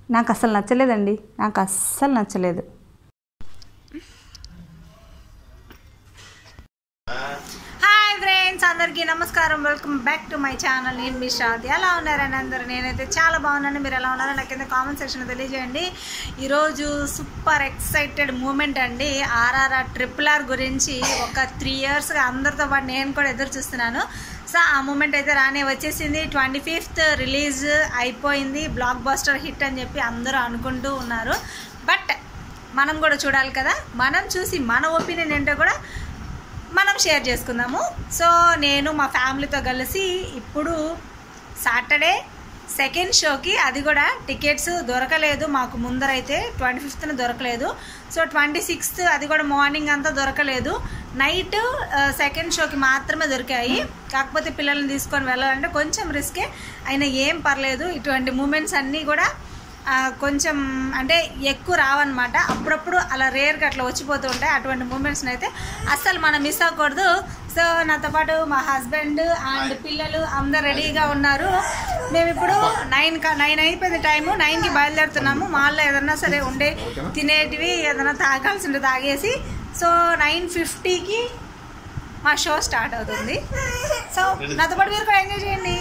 నాకు అస్సలు నచ్చలేదండి నాకు అస్సలు నచ్చలేదు హాయ్ ఫ్రెండ్స్ అందరికీ నమస్కారం welcome back to my channel నేను మీ శ్రావతి ఎలా ఉన్నారని అందరూ నేనైతే చాలా బాగున్నాను మీరు ఎలా ఉన్నారో నాకు కింద కామెంట్ సెక్షన్ తెలియజేయండి ఈరోజు సూపర్ ఎక్సైటెడ్ మూమెంట్ అండి ఆర్ఆర్ఆర్ ట్రిపుల్ ఆర్ గురించి ఒక త్రీ ఇయర్స్గా అందరితో పాటు నేను కూడా ఎదురు చూస్తున్నాను సో ఆ మూమెంట్ అయితే రానే వచ్చేసింది ట్వంటీ ఫిఫ్త్ రిలీజ్ అయిపోయింది బ్లాక్ బస్టర్ హిట్ అని చెప్పి అందరూ అనుకుంటూ ఉన్నారు బట్ మనం కూడా చూడాలి కదా మనం చూసి మన ఒపీనియన్ ఏంటో కూడా మనం షేర్ చేసుకుందాము సో నేను మా ఫ్యామిలీతో కలిసి ఇప్పుడు సాటర్డే సెకండ్ షోకి అది కూడా టికెట్స్ దొరకలేదు మాకు ముందరైతే ట్వంటీ ఫిఫ్త్న దొరకలేదు సో ట్వంటీ సిక్స్త్ అది కూడా మార్నింగ్ అంతా దొరకలేదు నైట్ సెకండ్ షోకి మాత్రమే దొరికాయి కాకపోతే పిల్లల్ని తీసుకొని వెళ్ళాలంటే కొంచెం రిస్కే అయినా ఏం పర్లేదు ఇటువంటి మూమెంట్స్ అన్నీ కూడా ఆ, కొంచెం అంటే ఎక్కువ రావన్నమాట అప్పుడప్పుడు అలా రేర్గా అట్లా వచ్చిపోతూ ఉంటాయి అటువంటి మూమెంట్స్ని అయితే అస్సలు మనం మిస్ అవ్వకూడదు సో నాతో పాటు మా హస్బెండ్ అండ్ పిల్లలు అందరు రెడీగా ఉన్నారు మేము ఇప్పుడు నైన్ నైన్ అయిపోయింది టైము నైన్కి బయలుదేరుతున్నాము మాల్లో ఏదన్నా సరే ఉండే తినేటివి ఏదైనా తాగాల్సి ఉంటే తాగేసి సో నైన్ ఫిఫ్టీకి మా షో స్టార్ట్ అవుతుంది సో నాతో పాటు మీరు కూడా ఎంజాయ్ చేయండి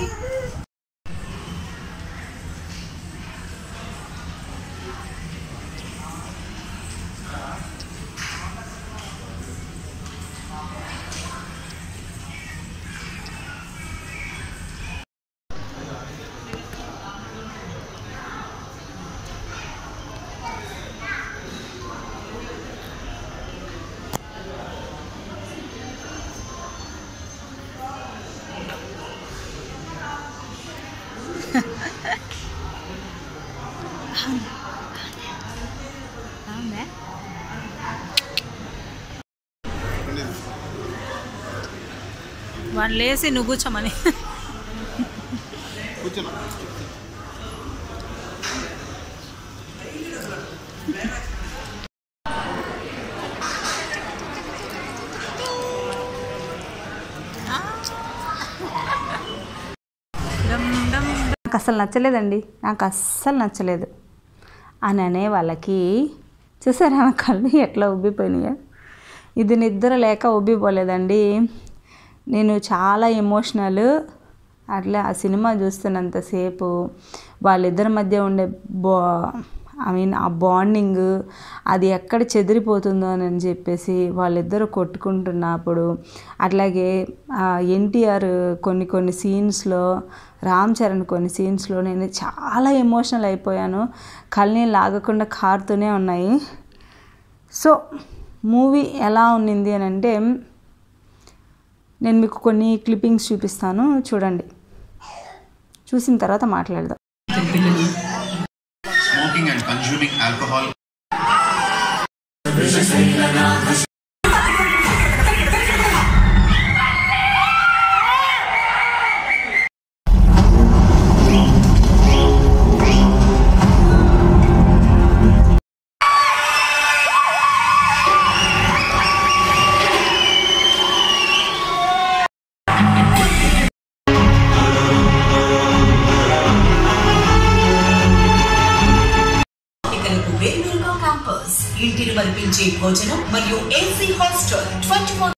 వాళ్ళు లేసి నువ్వు కూర్చోమని కూర్చున్నా నాకు అస్సలు నచ్చలేదండి నాకు అస్సలు నచ్చలేదు అని అనే వాళ్ళకి చూసారా నా కళ్ళు ఎట్లా ఉబ్బిపోయినాయో ఇది నిద్ర లేక ఉబ్బిపోలేదండి నేను చాలా ఎమోషనల్ అట్లా ఆ సినిమా చూస్తున్నంతసేపు వాళ్ళిద్దరి మధ్య ఉండే బా ఐ మీన్ ఆ బాండింగ్ అది ఎక్కడ చెదిరిపోతుందో అని చెప్పేసి వాళ్ళిద్దరూ కొట్టుకుంటున్నప్పుడు అట్లాగే ఎన్టీఆర్ కొన్ని కొన్ని సీన్స్లో రామ్ చరణ్ కొన్ని సీన్స్లో నేను చాలా ఎమోషనల్ అయిపోయాను కళ్ళనీళ్ళు ఆగకుండా కారుతూనే ఉన్నాయి సో మూవీ ఎలా ఉన్నింది అని అంటే నేను మీకు కొన్ని క్లిప్పింగ్స్ చూపిస్తాను చూడండి చూసిన తర్వాత మాట్లాడదాం smoking and consuming alcohol ఇకలకు వేలూరుగా క్యాంపస్ ఇంటిని మరిపించే భోజనం మరియు ఏసీ హాస్టల్ ట్వంటీ ఫోర్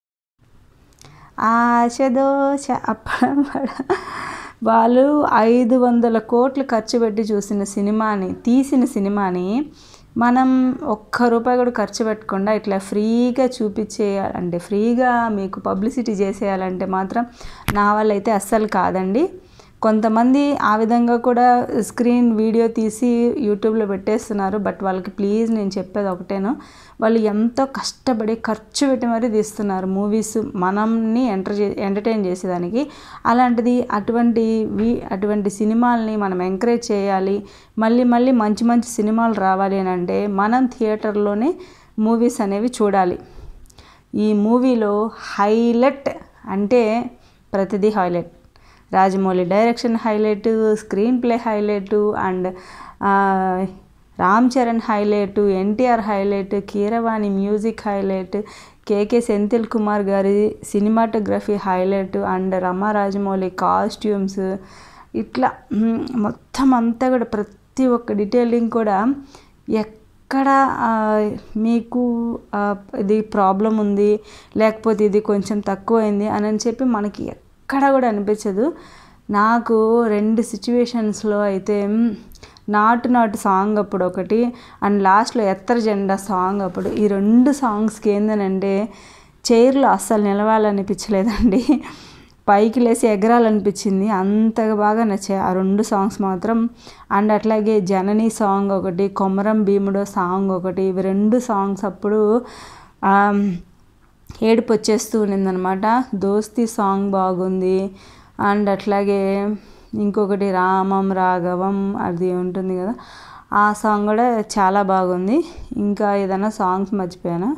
ఆశదోశ అప్పడం వడ వాళ్ళు ఐదు వందల కోట్లు ఖర్చు పెట్టి చూసిన సినిమాని తీసిన సినిమాని మనం ఒక్క రూపాయి కూడా ఖర్చు పెట్టకుండా ఇట్లా ఫ్రీగా చూపించేయాలంటే ఫ్రీగా మీకు పబ్లిసిటీ చేసేయాలంటే మాత్రం నా వల్ల అయితే అస్సలు కాదండి కొంతమంది ఆ విధంగా కూడా స్క్రీన్ వీడియో తీసి యూట్యూబ్లో పెట్టేస్తున్నారు బట్ వాళ్ళకి ప్లీజ్ నేను చెప్పేది ఒకటేను వాళ్ళు ఎంతో కష్టపడి ఖర్చు పెట్టి మరీ తీస్తున్నారు మూవీస్ మనల్ని ఎంటర్ చే ఎంటర్టైన్ చేసేదానికి అలాంటిది అటువంటి వి అటువంటి సినిమాల్ని మనం ఎంకరేజ్ చేయాలి మళ్ళీ మళ్ళీ మంచి మంచి సినిమాలు రావాలి అని అంటే మనం థియేటర్లోనే మూవీస్ అనేవి చూడాలి ఈ మూవీలో హైలైట్ అంటే ప్రతిదీ highlight Rajamouli direction highlight screenplay highlight and Ram Charan highlight NTR highlight Keeravani music highlight KK Senthil Kumar గారి cinematography highlight and Rama Rajamouli costumes ఇట్లా మ్, మొత్తం అంతా కూడా ప్రతి ప్రతి ఒక్క డీటెయిలింగ్ కూడా ఎక్కడ ఆ, మీకు ఆ, ఇది ప్రాబ్లం ఉంది లేకపోతే ఇది కొంచెం తక్కువైంది అని అని చెప్పి మనకి ఎక్కడ కూడా అనిపించదు నాకు రెండు సిచ్యువేషన్స్లో అయితే మ్, నాటు నాటు సాంగ్ అప్పుడు ఒకటి అండ్ లాస్ట్లో ఎత్తర జెండా సాంగ్ అప్పుడు ఈ రెండు సాంగ్స్కి ఏందనంటే చైర్లో అస్సలు నిలవాలనిపించలేదండి పైకి లేసి ఎగరాలనిపించింది అంతగా బాగా నచ్చాయి ఆ రెండు సాంగ్స్ మాత్రం అండ్ అట్లాగే జనని సాంగ్ ఒకటి కొమరం భీముడో సాంగ్ ఒకటి ఇవి రెండు సాంగ్స్ అప్పుడు ఆ, ఏడుపు వచ్చేస్తూ ఉన్నిందనమాట దోస్తి సాంగ్ బాగుంది అండ్ అట్లాగే ఇంకొకటి రామం రాఘవం అది ఉంటుంది కదా ఆ సాంగ్ కూడా చాలా బాగుంది ఇంకా ఏదైనా సాంగ్స్ మర్చిపోయానా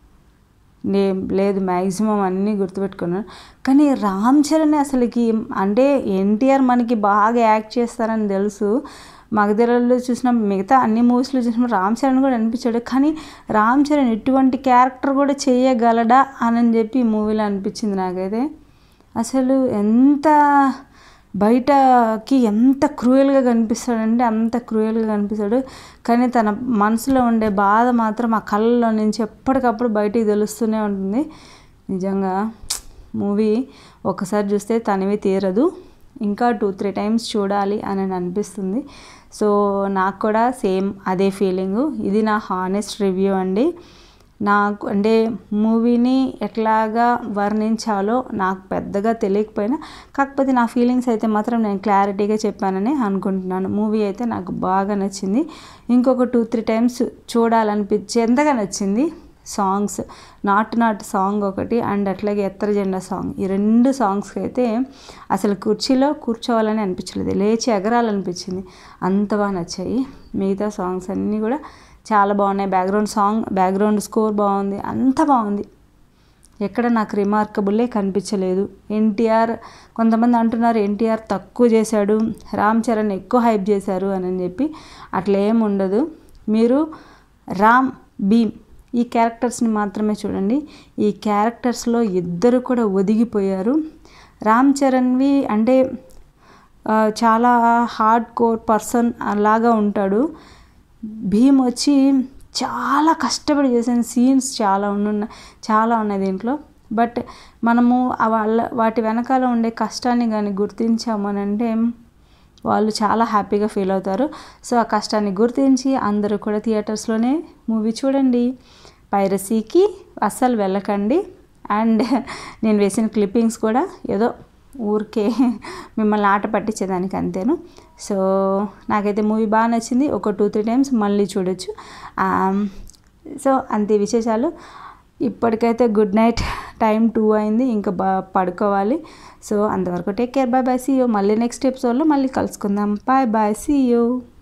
నే లేదు మ్యాక్సిమం అన్నీ గుర్తుపెట్టుకున్నాను కానీ రామ్ చరణ్ అసలుకి అంటే ఎన్టీఆర్ మనకి బాగా యాక్ట్ చేస్తారని తెలుసు మగధీరలో చూసిన మిగతా అన్ని మూవీస్లో చూసిన రామ్ చరణ్ కూడా అనిపించాడు కానీ రామ్ చరణ్ ఎటువంటి క్యారెక్టర్ కూడా చేయగలడా అని చెప్పి ఈ మూవీలో అనిపించింది నాకైతే అసలు ఎంత బయటకి ఎంత క్రూయల్గా కనిపిస్తాడంటే అంత క్రూయల్గా కనిపిస్తాడు కానీ తన మనసులో ఉండే బాధ మాత్రం ఆ కళ్ళలో నుంచి ఎప్పటికప్పుడు బయటికి తెలుస్తూనే ఉంటుంది నిజంగా మూవీ ఒకసారి చూస్తే తనివి తీరదు ఇంకా టూ త్రీ టైమ్స్ చూడాలి అని అనిపిస్తుంది సో నాకు కూడా సేమ్ అదే ఫీలింగు ఇది నా హానెస్ట్ రివ్యూ అండి నాకు అంటే మూవీని ఎట్లాగా వర్ణించాలో నాకు పెద్దగా తెలియకపోయినా కాకపోతే నా ఫీలింగ్స్ అయితే మాత్రం నేను క్లారిటీగా చెప్పానని అనుకుంటున్నాను మూవీ అయితే నాకు బాగా నచ్చింది ఇంకొక టూ త్రీ టైమ్స్ చూడాలనిపించేంతగా నచ్చింది సాంగ్స్ నాటు నాటు సాంగ్ ఒకటి అండ్ అట్లాగే ఎత్తర జెండా సాంగ్ ఈ రెండు సాంగ్స్కి అయితే అసలు కుర్చీలో కూర్చోవాలని అనిపించలేదు లేచి ఎగరాలనిపించింది అంత బాగా నచ్చాయి మిగతా సాంగ్స్ అన్నీ కూడా చాలా బాగున్నాయి బ్యాక్గ్రౌండ్ సాంగ్ బ్యాక్గ్రౌండ్ స్కోర్ బాగుంది అంత బాగుంది ఎక్కడ నాకు రిమార్కబుల్లే కనిపించలేదు ఎన్టీఆర్ కొంతమంది అంటున్నారు ఎన్టీఆర్ తక్కువ చేశాడు రామ్ చరణ్ ఎక్కువ హైప్ చేశారు అని చెప్పి అట్లా ఏం ఉండదు మీరు రామ్ భీమ్ ఈ క్యారెక్టర్స్ని మాత్రమే చూడండి ఈ క్యారెక్టర్స్లో ఇద్దరు కూడా ఒదిగిపోయారు రామ్ చరణ్వి అంటే ఆ, చాలా హార్డ్ కోర్ పర్సన్ అలాగా ఉంటాడు భీమ్ వచ్చి చాలా కష్టపడి చేసిన సీన్స్ చాలా ఉన్న చాలా ఉన్నాయి దీంట్లో బట్ మనము ఆ వాళ్ళ వాటి వెనకాల ఉండే కష్టాన్ని కానీ గుర్తించామనంటే వాళ్ళు చాలా హ్యాపీగా ఫీల్ అవుతారు సో ఆ కష్టాన్ని గుర్తించి అందరూ కూడా థియేటర్స్లోనే మూవీ చూడండి పైరసీకి అస్సలు వెళ్ళకండి అండ్ నేను వేసిన క్లిప్పింగ్స్ కూడా ఏదో ఊరికే మిమ్మల్ని ఆట పట్టించేదానికి అంతేను సో నాకైతే మూవీ బాగా నచ్చింది ఒక టూ త్రీ టైమ్స్ మళ్ళీ చూడొచ్చు సో అంతే విశేషాలు ఇప్పటికైతే గుడ్ నైట్ టైం టూ అయింది ఇంకా బా పడుకోవాలి సో అంతవరకు take care bye bye see you మళ్ళీ నెక్స్ట్ ఎపిసోడ్లో మళ్ళీ కలుసుకుందాం బాయ్ బాయ్ సీ యూ